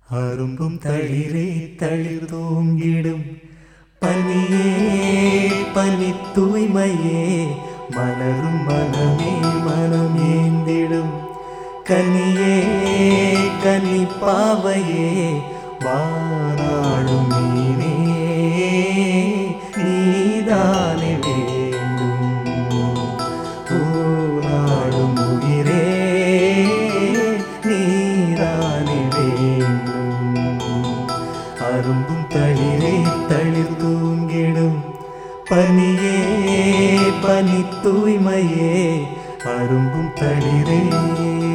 அரும்பும் தளிரே தளிர் தூங்கிடும் பனியே பனி தூய்மையே மலரும் மனமே மனம் ஏந்திடும் கனியே கனி பாவையே வானாடும் மீனே நீதானே வேண்டும் ஊராடும் உயிரே நீதானே வேண்டும் அரும்பும் தளிரே தளிர் தூங்கிடும் பனியே பனி தூய்மையே அரும்பும் தளிரே